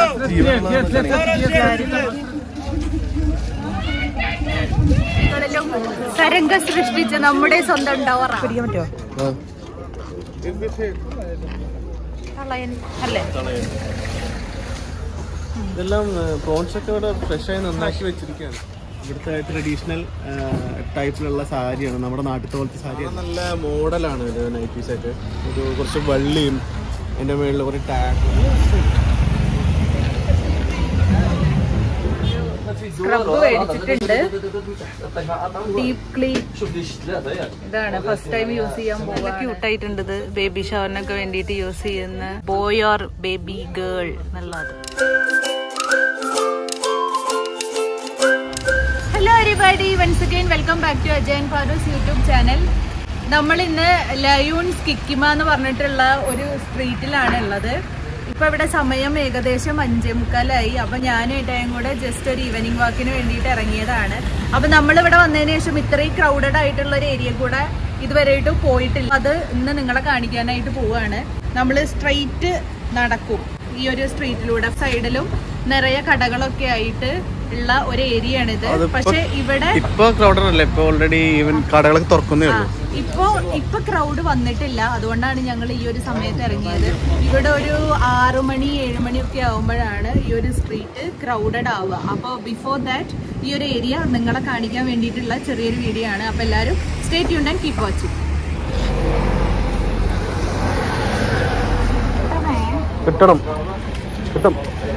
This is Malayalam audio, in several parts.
ിലും തരംഗ സൃഷ്ടിച്ച നമ്മുടെ സ്വന്തം ടവറാ പിടിക്കാൻ പറ്റുമോ കളയൻ അല്ലേ ഇതെല്ലാം പ്രോൺസ് ഒക്കെ ഇവിടെ ഫ്രഷ് ആയി നന്നാക്കി വെച്ചിരിക്കുകയാണ് ഇവിടുത്തെ ട്രഡീഷണൽ ടൈപ്പിലുള്ള സാരിയാണ് നമ്മുടെ നാട്ടിലത്തെ പോലത്തെ സാരിയാണ് നല്ല മോഡലാണ് ഇത് നൈറ്റ് പീസ് ഒക്കെ ഇത് കുറച്ച് വള്ളിയും എൻ്റെ മുകളിൽ കുറേ ടാഗ് സ്ക്രബ് മേടിച്ചിട്ടുണ്ട് ഡീപ് ക്ലീൻ ഇതാണ് ഫസ്റ്റ് ടൈം യൂസ് ചെയ്യാൻ പോകുക ക്യൂട്ട് ആയിട്ടുണ്ട് ഇത് ബേബി ഷവറിനൊക്കെ വേണ്ടിയിട്ട് യൂസ് ചെയ്യുന്ന ബോയ് ഓർ ബേബി ഗേൾ എന്നുള്ളത് hello everybody once again welcome back to Ajayan Farooz YouTube channel നമ്മൾ ഇന്ന് ലയൂൺസ് കിക്കിമ എന്ന് പറഞ്ഞിട്ടുള്ള ഒരു സ്ട്രീറ്റിലാണ് ഉള്ളത് ഇപ്പൊ ഇവിടെ സമയം ഏകദേശം അഞ്ചേ മുക്കാലായി അപ്പൊ ഞാനും ഏട്ടായും കൂടെ ജസ്റ്റ് ഒരു ഈവനിങ് വാക്കിന് വേണ്ടിയിട്ട് ഇറങ്ങിയതാണ് അപ്പൊ നമ്മൾ ഇവിടെ വന്നതിന് ശേഷം ഇത്രയും ക്രൗഡഡ് ആയിട്ടുള്ള ഒരു ഏരിയ കൂടെ ഇതുവരെയായിട്ട് പോയിട്ടില്ല അത് ഇന്ന് നിങ്ങളെ കാണിക്കാനായിട്ട് പോവാണ് നമ്മൾ സ്ട്രെയിറ്റ് നടക്കും ഈ ഒരു സ്ട്രീറ്റിലൂടെ സൈഡിലും നിറയെ കടകളൊക്കെ ആയിട്ട് ഉള്ള ഒരു ഏരിയ ആണിത് അതിപ്പോ- പക്ഷെ ഇവിടെ ഇപ്പൊ ക്രൗഡർ അല്ലേ ഇപ്പൊ ഓൾറെഡി ഈവൻ കടകളൊക്കെ തുറക്കുന്നേ ആ, ഉള്ളൂ ഇപ്പൊ ഇപ്പൊ ക്രൗഡ് വന്നിട്ടില്ല അതുകൊണ്ടാണ് ഞങ്ങൾ ഈ ഒരു സമയത്ത് ഇറങ്ങിയത് ഇവിടെ ഒരു ആറു മണി ഏഴ് മണി ഒക്കെ ആവുമ്പോഴാണ് ഈ ഒരു സ്ട്രീറ്റ് ക്രൗഡഡ് ആവുക അപ്പോൾ ബിഫോർ ദാറ്റ് ഈ ഒരു ഏരിയ നിങ്ങളെ കാണിക്കാൻ വേണ്ടിയിട്ടുള്ള ചെറിയൊരു വീഡിയോ ആണ് അപ്പോൾ എല്ലാവരും stay tune and keep watching കിട്ടണം കിട്ടും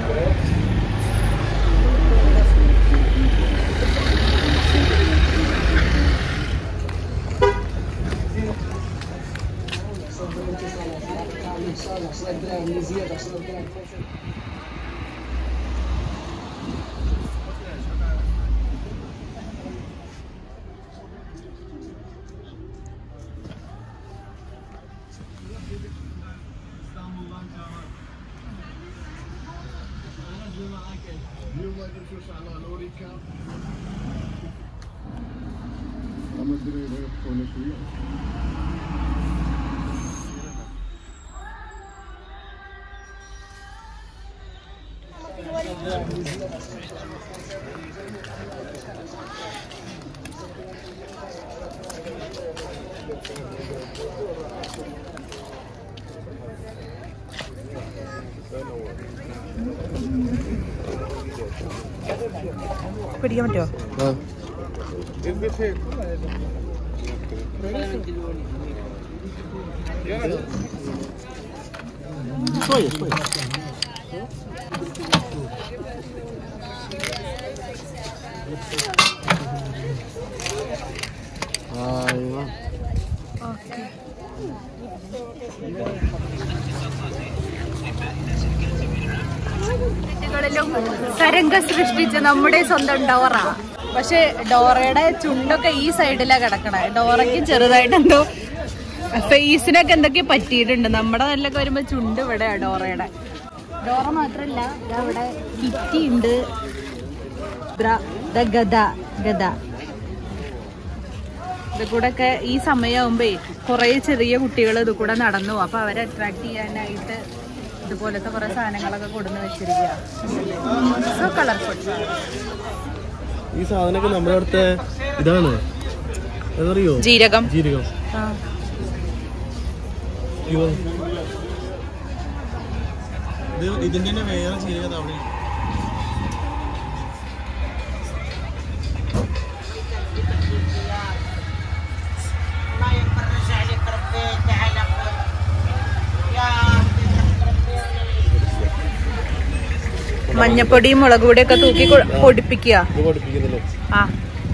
പിടിക്കാൻ പറ്റുമോ ിലും തരംഗ സൃഷ്ടിച്ച നമ്മുടെ സ്വന്തം ഡോറാ പക്ഷെ ഡോറയുടെ ചുണ്ടൊക്കെ ഈ സൈഡിലാ കിടക്കണേ ഡോറയ്ക്ക് ചെറുതായിട്ട് എന്തോ ഫേസിനൊക്കെ എന്തൊക്കെ പറ്റിയിട്ടുണ്ട് നമ്മുടെ നല്ലൊക്കെ വരുമ്പോ ചുണ്ട് ഇവിടെ ഡോറയുടെ ഡോറ മാത്രല്ല ദാ ഇവിടെ കിറ്റി ഉണ്ട് ബ്ര- ദാ ഗദ ഗദ ഇത് കൂടെ ഒക്കെ ഈ സമയമാകുമ്പേ കുറെ ചെറിയ കുട്ടികൾ ഇത് കൂടെ നടന്നു പോകും അപ്പൊ അവരെ അട്രാക്ട് ചെയ്യാനായിട്ട് ഇതുപോലത്തെ കുറെ സാധനങ്ങളൊക്കെ കൊടുന്ന് വെച്ചിരിക്കുക സോ കളർഫുൾ ഈ സാധനമൊക്കെ നമ്മുടെ അടുത്തെ ഇതാണ് അതറിയോ ജീരകം ജീരകം അയ്യോ. ഇത് ഇതിന്റെ തന്നെ വേറെ ജീരകം അവിടെ മഞ്ഞപ്പൊടിയും മുളക് പൊടിയൊക്കെ തൂക്കി കൊ- പൊടിപ്പിക്കുക ഇത് പഠിപ്പിക്കുന്നില്ലേ ആ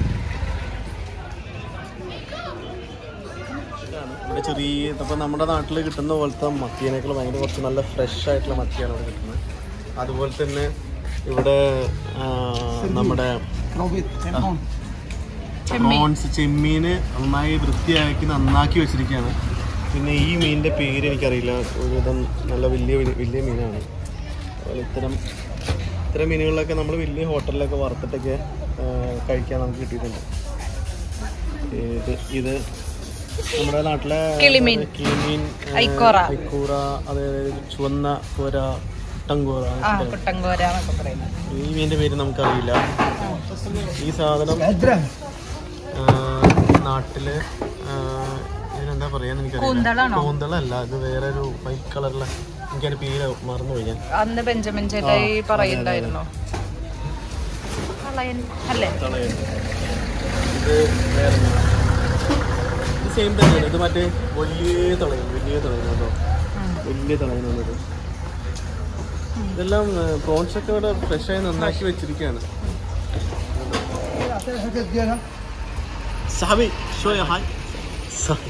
ഇവിടെ ചെറിയ ഇപ്പൊ നമ്മുടെ നാട്ടിൽ കിട്ടുന്ന പോലത്തെ മത്തിയേനേക്കാൾ ഭയങ്കര കുറച്ച് നല്ല ഫ്രഷ് ആയിട്ടുള്ള മത്തിയാണ് ഇവിടെ കിട്ടുന്നത് അതുപോലെ തന്നെ ഇവിടെ ആ, നമ്മുടെ പ്രോൺസ് ചെമ്മീന് നന്നായി വൃത്തിയാക്കി നന്നാക്കി വെച്ചിരിക്കുകയാണ് പിന്നെ ഈ മീനിന്റെ പേര് എനിക്കറിയില്ല ഒരുവിധം നല്ല വലിയ വലിയ മീനാണ് അതുപോലെ ഇത്തരം ഇത്തരം മീനുകളിലൊക്കെ നമ്മൾ വലിയ ഹോട്ടലിലൊക്കെ വറുത്തിട്ടൊക്കെ ആ, കഴിക്കാൻ നമുക്ക് കിട്ടിയിട്ടുണ്ട് ഇത് ഇത് നമ്മുടെ നാട്ടിലെ കിളിമീൻ. കിളിമീൻ ആ, ഐക്കോറ. ഐക്കൂറ അതായത് ചുവന്ന കോര കുട്ടങ്കോറ ആ കുട്ടങ്കോര എന്നൊക്കെ പറയുന്നത് ഈ മീനിന്റെ പേര് നമുക്കറിയില്ല ഈ സാധനം ആ, നാട്ടില് ആ, ഇതിനെന്താ പറയാന്ന് എനിക്കറിയില്ല കൂന്തളാണോ കൂന്തളല്ല ഇത് വേറെ ഒരു വൈറ്റ് കളറുള്ള എനിക്കതിന്റെ പേര് മറന്നുപോയി ഞാൻ അന്ന് ബെഞ്ചമിൻ ചേട്ടായി പറയുണ്ടായിരുന്നു കളയൻ അല്ലേ തളയൻ ഇത് വേറെ മീനാ. ഇത് സെയിം തന്നെയാണ് ഇത് മറ്റേ വലിയ തളയൻ വലിയ തളയൻ കേട്ടോ വലിയ തളയനാണ് ഇത് ഇതെല്ലാം പ്രോൺസ് ഒക്കെ ഇവിടെ ഫ്രഷ് ആയി നന്നാക്കി വെച്ചിരിക്കുകയാണ് സാബി ഷോയ ഹായ് സാബി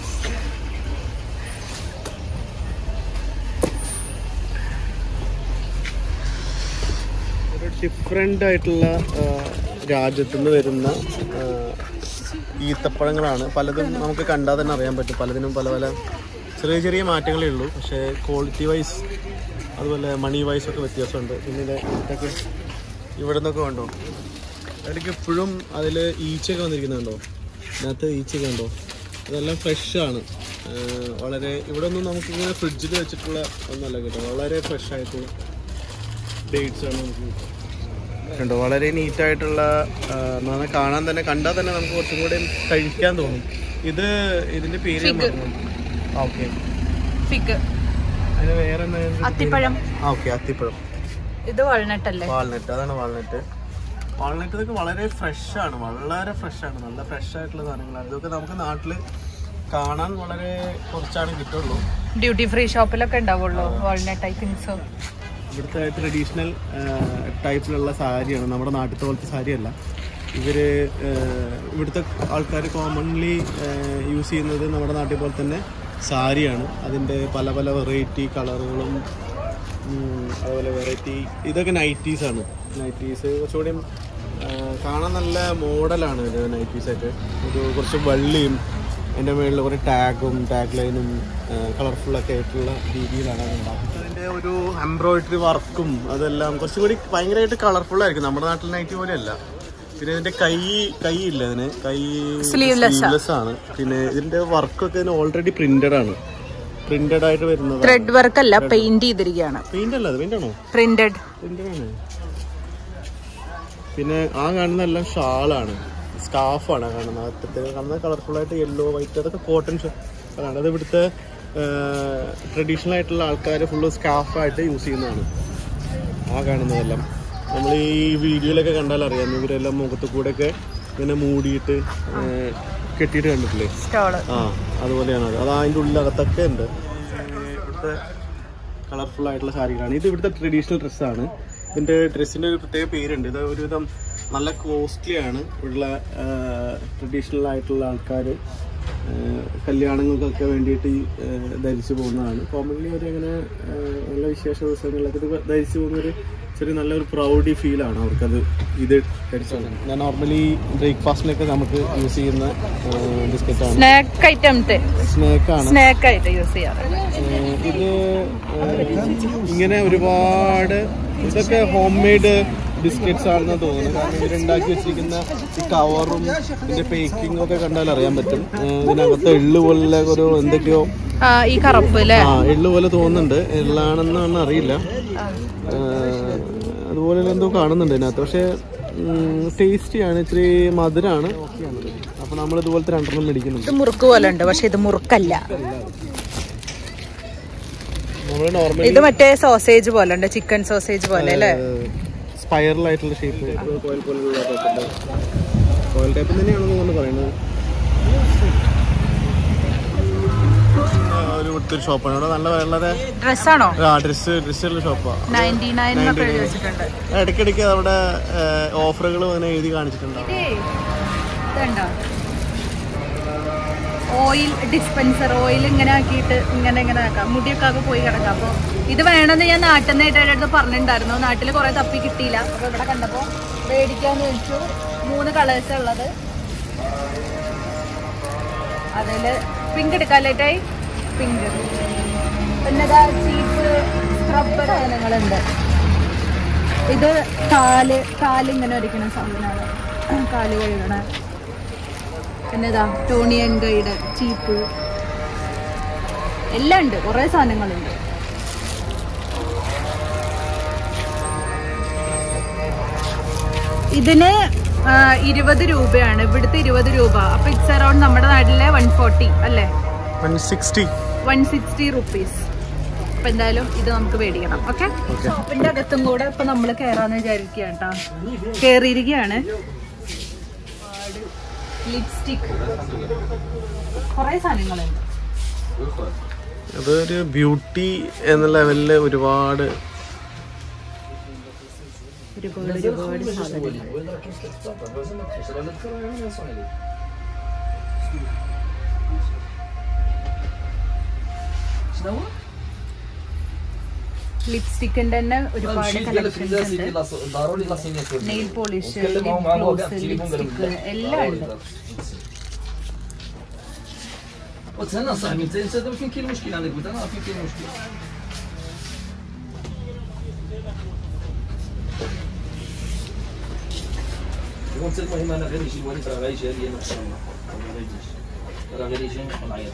ഒരു ഡിഫറെൻ്റ് ആയിട്ടുള്ള രാജ്യത്തു നിന്ന് വരുന്ന ആ, ഈത്തപ്പഴങ്ങളാണ് പലതും നമുക്ക് കണ്ടാൽ തന്നെ അറിയാൻ പറ്റും പലതിനും പല പല ചെറിയ ചെറിയ മാറ്റങ്ങളേ ഉള്ളൂ പക്ഷേ ക്വാളിറ്റി വൈസ് അതുപോലെ മണി വൈസ് ഒക്കെ വ്യത്യാസമുണ്ട് പിന്നെ ഇത് ഇതൊക്കെ ഇവിടെ നിന്നൊക്കെ കണ്ടോ ഇടയ്ക്ക് എപ്പോഴും അതിൽ ഈച്ചയൊക്കെ വന്നിരിക്കുന്നുണ്ടോ ഇതിനകത്ത് ഈച്ചയൊക്കെ ഉണ്ടോ ഇതെല്ലാം ഫ്രഷ് ആണ് ആ, വളരെ ഇവിടെ ഒന്നും നമുക്കിങ്ങനെ ഫ്രിഡ്ജിൽ വെച്ചിട്ടുള്ള ഒന്നല്ല കേട്ടോ വളരെ ഫ്രഷ് ആയിട്ടുള്ള ഡേറ്റ്സ് ആണ് നമുക്ക് കണ്ടോ വളരെ നീറ്റായിട്ടുള്ള എന്നാൽ കാണാൻ തന്നെ കണ്ടാൽ തന്നെ നമുക്ക് കുറച്ചും കൂടി കഴിക്കാൻ തോന്നും ഇത് ഇതിന്റെ പേര് ഓക്കെ ഫിഗ് അതിന് വേറെ എന്താ ഇതിന്റെ പേര്? അത്തിപ്പഴം ആ ഓക്കെ അത്തിപ്പഴം ഇത് വാൾനട്ട് അല്ലേ വാൾനട്ട് അതാണ് വാൾനട്ട് വാൾനട്ട് ഇതൊക്കെ വളരെ ഫ്രഷ് ആണ് വളരെ ഫ്രഷ് ആണ് നല്ല ഫ്രഷ് ആയിട്ടുള്ള സാധനങ്ങളാണ് ഇതൊക്കെ നമുക്ക് നാട്ടിൽ കാണാൻ വളരെ കുറച്ചാണ് കിട്ടുള്ളൂ ഡ്യൂട്ടി ഫ്രീ ഷോപ്പിലൊക്കെ ഉണ്ടാവുള്ളൂ വാൾനട്ട് ഐ തിങ്ക് സോ ഇവിടുത്തെ ട്രഡീഷണൽ ടൈപ്പിലുള്ള സാരിയാണ് നമ്മുടെ നാട്ടിലത്തെ പോലത്തെ സാരിയല്ല ഇവർ ഇവിടുത്തെ ആൾക്കാർ കോമൺലി യൂസ് ചെയ്യുന്നത് നമ്മുടെ നാട്ടിൽ പോലെ തന്നെ സാരിയാണ് അതിൻ്റെ പല പല വെറൈറ്റി കളറുകളും അതുപോലെ വെറൈറ്റി ഇതൊക്കെ നൈറ്റീസാണ് നൈറ്റീസ് കുറച്ചുകൂടി ആ, കാണാൻ നല്ല മോഡലാണ് ഇത് നൈറ്റീസൊക്കെ ഒരു കുറച്ച് വള്ളിയും അതിൻ്റെ മുകളിൽ കുറേ ടാഗും ടാഗ് ലൈനും കളർഫുള്ളൊക്കെ ആയിട്ടുള്ള രീതിയിലാണ് അത് ഉണ്ടാക്കുന്നത് അതിൻ്റെ ഒരു എംബ്രോയിഡറി വർക്കും അതെല്ലാം കുറച്ചും കൂടി ഭയങ്കരമായിട്ട് കളർഫുൾ ആയിരിക്കും നമ്മുടെ നാട്ടിൽ നൈറ്റി പോലെയല്ല പിന്നെ ഇതിന്റെ കൈ കൈ ഇല്ല ഇതിന് കൈ Sleeveless ആ. സ്ലീവ്ലെസ് ആണ് പിന്നെ ഇതിന്റെ വർക്കൊക്കെ ഇതിന് ഓൾറെഡി പ്രിന്റഡ് ആണ് പ്രിന്റഡ് ആയിട്ട് വരുന്നത് ത്രെഡ് വർക്ക് അല്ല പെയിന്റ് ചെയ്തിരിക്കുകയാണ് പെയിന്റ് അല്ല അത് പെയിന്റ് ആണോ പ്രിന്റഡ് പ്രിന്റഡ് ആണ് പിന്നെ ആ കാണുന്ന എല്ലാം ഷാളാണ് സ്കാഫാണ് കാണുന്നത് അറ്റത്ത് കാണുന്ന കളർഫുൾ ആയിട്ട് യെല്ലോ വൈറ്റ് അതൊക്കെ കോട്ടൺ ഷാളാണ് അത് ഇവിടുത്തെ ട്രഡീഷണൽ ആയിട്ടുള്ള ആൾക്കാർ ഫുള്ള് സ്കാഫായിട്ട് യൂസ് ചെയ്യുന്നതാണ് ആ കാണുന്നതെല്ലാം നമ്മൾ ഈ വീഡിയോയിലൊക്കെ കണ്ടാൽ അറിയാം ഇവരെല്ലാം മുഖത്ത് കൂടെ ഒക്കെ ഇങ്ങനെ മൂടിയിട്ട് ആ, കെട്ടിയിട്ട് കണ്ടിട്ടില്ലേ സ്റ്റോള് ആ അതുപോലെയാണ് അത് അത് അതിൻ്റെ ഉള്ളിലകത്തൊക്കെ ഉണ്ട് ഇവിടുത്തെ കളർഫുൾ ആയിട്ടുള്ള സാരികളാണ് ഇത് ഇവിടുത്തെ ട്രഡീഷണൽ ഡ്രസ്സാണ് ഇതിൻ്റെ ഡ്രസ്സിൻ്റെ ഒരു പ്രത്യേക പേരുണ്ട് ഇത് ഒരുവിധം നല്ല കോസ്റ്റ്ലി ആണ് ഇവിടുള്ള ട്രഡീഷണൽ ആയിട്ടുള്ള ആൾക്കാർ കല്യാണങ്ങൾക്കൊക്കെ വേണ്ടിയിട്ട് ഈ, ആ, ധരിച്ചു പോകുന്നതാണ് കോമൺലി അവരങ്ങനെ ആ, നല്ല വിശേഷ ദിവസങ്ങളിലൊക്കെ ഇത് ധരിച്ചു പോകുന്ന ഒരു ചെറിയ നല്ലൊരു പ്രൗഡി ഫീലാണ് അവർക്കത് ഇത് ധരിച്ചത് ഞാൻ നോർമലി ബ്രേക്ക്ഫാസ്റ്റിനൊക്കെ നമുക്ക് യൂസ് ചെയ്യുന്ന ബിസ്ക്കറ്റാണ് സ്നാക്ക് ഐറ്റംസ് സ്നേക്കാണ് സ്നാക്ക് ആയിട്ട് യൂസ് ചെയ്യാറ് ഏഹ് ഇത് ഏഹ് ഇങ്ങനെ ഒരുപാട് ഇതൊക്കെ ഹോം മെയ്ഡ് ബിസ്ക്കറ്റ്സ് ആണെന്ന് തോന്നുന്നു കാരണം ഇവരുണ്ടാക്കി വെച്ചിരിക്കുന്ന ഈ കവറും ഇതിന്റെ പേക്കിംഗ് ഒക്കെ കണ്ടാൽ അറിയാൻ പറ്റും ഏഹ് ഇതിനകത്ത് എള്ള് പോലെ ഒരു എന്തൊക്കെയോ ആ ഈ കറുപ്പ് അല്ലേ ആ എള്ള് പോലെ തോന്നുന്നുണ്ട് എള്ളാണെന്നാണ് അറിയില്ല ഏഹ് അതുപോലെ എന്തോ കാണുന്നുണ്ട് ഇതിനകത്ത് പക്ഷേ ടേസ്റ്റിയാണ് ഇച്ചിരി മധുരമാണ് അപ്പൊ നമ്മൾ ഇതുപോലത്തെ രണ്ടെണ്ണം മേടിക്കുന്നുണ്ട് ഇത് മുറുക്ക് പോലെ ഉണ്ട് പക്ഷെ ഇത് മുറുക്കല്ല നമ്മൾ നോർമലി ഇത് മറ്റേ സോസേജ് പോലെ ഉണ്ട് ചിക്കൻ സോസേജ് പോലെ അല്ലേ സ്പൈറൽ ആയിട്ടുള്ള ഷേപ്പ് കോയിൽ പോലുള്ള കോയിൽ ടൈപ്പ് തന്നെയാണെന്ന് തോന്നുന്നു പറയുന്നത് ആ, ഒരു ഇവിടുത്തെ ഒരു ഷോപ്പാണ് ഇവിടെ നല്ല വളരെ ഡ്രസ്സാണോ ആ ഡ്രസ്സ് ഡ്രസ്സുള്ള ഷോപ്പാണ് നയൻറ്റി നയൻ എന്നൊക്കെ എഴുതി വെച്ചിട്ടുണ്ട് ഇടയ്ക്കിടയ്ക്ക് അവിടെ ഓഫറുകൾ അങ്ങനെ എഴുതി കാണിച്ചിട്ടുണ്ടാവും ഇതുണ്ടോ ഓയിൽ ഡിസ്പെൻസർ ഓയിൽ ഇങ്ങനെ ആക്കിയിട്ട് ഇങ്ങനെ ഇങ്ങനെ ആക്കാം മുടിയൊക്കെ ആകെ പോയി കിടക്കാം അപ്പോൾ ഇത് വേണമെന്ന് ഞാൻ നാട്ടിൽ നിന്ന് ഏട്ടാ അടുത്ത് പറഞ്ഞിട്ടുണ്ടായിരുന്നു നാട്ടിൽ കുറേ തപ്പി കിട്ടിയില്ല അപ്പോൾ ഇവിടെ കണ്ടപ്പോൾ മേടിക്കാന്ന് വെച്ചു മൂന്ന് കളേഴ്സ് ഉള്ളത് അതിൽ പിങ്ക് എടുക്കാലേട്ടായി പിങ്ക് പിന്നെ ചീപ്പ് സ്ക്രബ് സാധനങ്ങളുണ്ട് ഇത് കാല് കാലിങ്ങനെ ഒരിക്കണ സാധനമാണ് കാല് കഴുകണ പിന്നെ ഇതാ ടോണി ആൻഡ് ഗൈഡ് ചീപ്പ് എല്ലാം ഉണ്ട് കുറേ സാധനങ്ങളുണ്ട് ഇതിന് ആ, ഇരുപത് രൂപയാണ് ഇവിടുത്തെ ഇരുപത് രൂപ അപ്പൊ ഇറ്റ്സ് അറൌണ്ട് നമ്മുടെ നാട്ടിലെ വൺ ഫോർട്ടി അല്ലേ one sixty one sixty rupees അപ്പൊ എന്തായാലും ഇത് നമുക്ക് മേടിക്കണം ഓക്കെ ഷോപ്പിന്റെ അകത്തും കൂടെ ഇപ്പൊ നമ്മൾ കയറാന്ന് വിചാരിക്കുകയാണ് കേട്ടോ കേറിയിരിക്കുകയാണ് ലിപ്സ്റ്റിക് കുറെ സാധനങ്ങളുണ്ട് അതൊരു ബ്യൂട്ടി എന്ന ലെവലില് ഒരുപാട് ഒരുപാട് ഒരുപാട് സാധനങ്ങൾ ലിപ്സ്റ്റിക്കിന്റെ തന്നെ ഒരുപാട് കളക്ഷൻസ് ഉണ്ട് nail polish lip gloss lipstick എല്ലാം ഉണ്ട് وتهنى صاحبي انت انت دابا فين كاين المشكل عندك قلت انا فين كاين المشكل وانت المهم انا غير يجي الوالد راه غيجي ليا ان شاء الله ما غيجيش راه غير يجي ندخل نعيط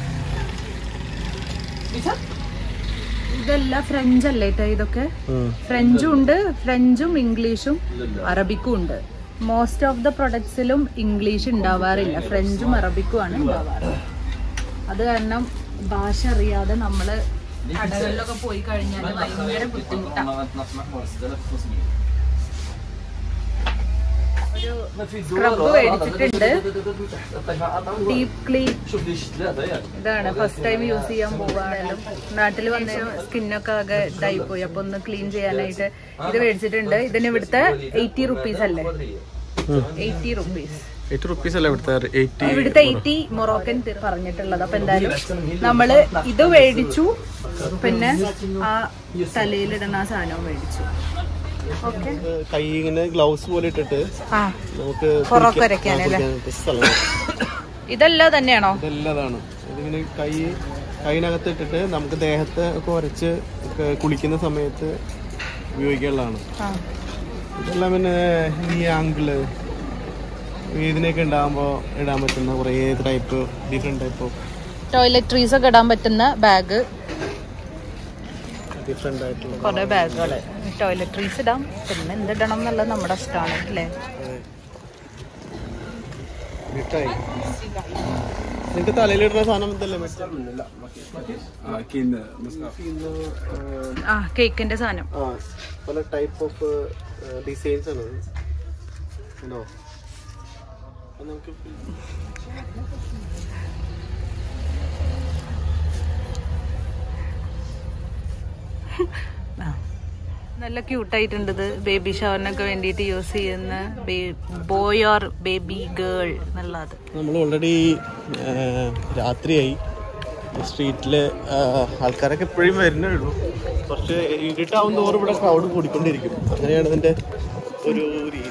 ഇതെല്ലാം ഫ്രഞ്ച് അല്ലേ കേട്ടോ ഇതൊക്കെ ഫ്രഞ്ചും ഉണ്ട് ഫ്രഞ്ചും ഇംഗ്ലീഷും അറബിക്കും ഉണ്ട് മോസ്റ്റ് ഓഫ് ദ പ്രൊഡക്ട്സിലും ഇംഗ്ലീഷ് ഉണ്ടാവാറില്ല ഫ്രഞ്ചും അറബിക്കും ആണ് ഉണ്ടാവാറ് അത് കാരണം ഭാഷ അറിയാതെ നമ്മള് കടകളിലൊക്കെ പോയി കഴിഞ്ഞാൽ ഭയങ്കര ബുദ്ധിമുട്ടാണ് نطمح 6500 ഒരു സ്ക്രബ് മേടിച്ചിട്ടുണ്ട് ഡീപ് ക്ലീൻ شوف لي شفت هذا ياك ഇതാണ് ഫസ്റ്റ് ടൈം യൂസ് ചെയ്യാൻ പോവാണെങ്കിലും നാട്ടിൽ വന്ന സ്കിന്നൊക്കെ ആകെ ഇതായി പോയി അപ്പൊ ഒന്ന് ക്ലീൻ ചെയ്യാനായിട്ട് ഇത് മേടിച്ചിട്ടുണ്ട് ഇതിന് ഇവിടുത്തെ എയ്റ്റി റുപ്പീസ് അല്ലേ എയ്റ്റി റുപ്പീസ് എയ്റ്റ് റുപ്പീസ് അല്ല ഇവിടുത്തെ എയ്റ്റി ഇവിടുത്തെ എയ്റ്റി മൊറോക്കൻ തിർ- പറഞ്ഞിട്ടുള്ളത് അപ്പൊ എന്തായാലും നമ്മള് ഇത് മേടിച്ചു പിന്നെ ആ തലയിലിടുന്ന ആ സാധനവും മേടിച്ചു ഓക്കെ കൈ ഇങ്ങനെ ഗ്ലൗസ് പോലെ ഇട്ടിട്ട് ആ നമുക്ക് പുറമൊക്കെ കുളിക്കാൻ- വരയ്ക്കാനല്ലേ? ആ, കുളിക്കാനായിട്ട് സ്ഥലം ഇതെല്ലാം തന്നെയാണോ ഇതെല്ലാതാണ് ഇതിങ്ങനെ കൈ കൈനകത്ത് ഇട്ടിട്ട് നമുക്ക് ദേഹത്ത് ഒക്കെ ഉരച്ച് ഒക്കെ കുളിക്കുന്ന സമയത്ത് ഉപയോഗിക്കാനുള്ളതാണ് ആ ഇതെല്ലാം പിന്നെ ഈ ആംഗിള് ഇതിനൊക്കെ ഉണ്ടാകുമ്പോൾ ഇടാൻ പറ്റുന്ന കുറേ type different type of toiletries ഒക്കെ ഇടാൻ പറ്റുന്ന ബാഗ് ഡിഫറെൻ്റ് ആയിട്ടുള്ള കുറെ ബാഗുകൾ ടോയ്ലറ്ററീസ് ഇടാം പിന്നെ എന്തിടണം എന്നുള്ളത് നമ്മുടെ ഇഷ്ടമാണ് അല്ലേ മിഠായി നിനക്ക് തലയിലിടുന്ന സാധനം ഇതല്ലേ മിഠായി? ആ കേക്കിന്റെ സാധനം ആ പല ടൈപ്പ് ഓഫ് ഡിസൈൻസ് ആണ് ഇത്. ഉണ്ടോ അത് നമുക്ക് നല്ല ക്യൂട്ടായിട്ടുണ്ട് ഇത് ബേബി ഷവറിനൊക്കെ വേണ്ടിയിട്ട് യൂസ് ചെയ്യുന്ന ബോയ് ഓർ ബേബി ഗേൾ എന്നുള്ളത് നമ്മൾ ഓൾറെഡി രാത്രിയായി സ്ട്രീറ്റിൽ ആൾക്കാരൊക്കെ എപ്പോഴും വരുന്നേ ഉള്ളൂ കുറച്ച് ഇരുട്ടാവും തോറും ഇവിടെ ക്രൗഡ് കൂടിക്കൊണ്ടിരിക്കും അങ്ങനെയാണ് ഇതിൻ്റെ ഒരു രീതി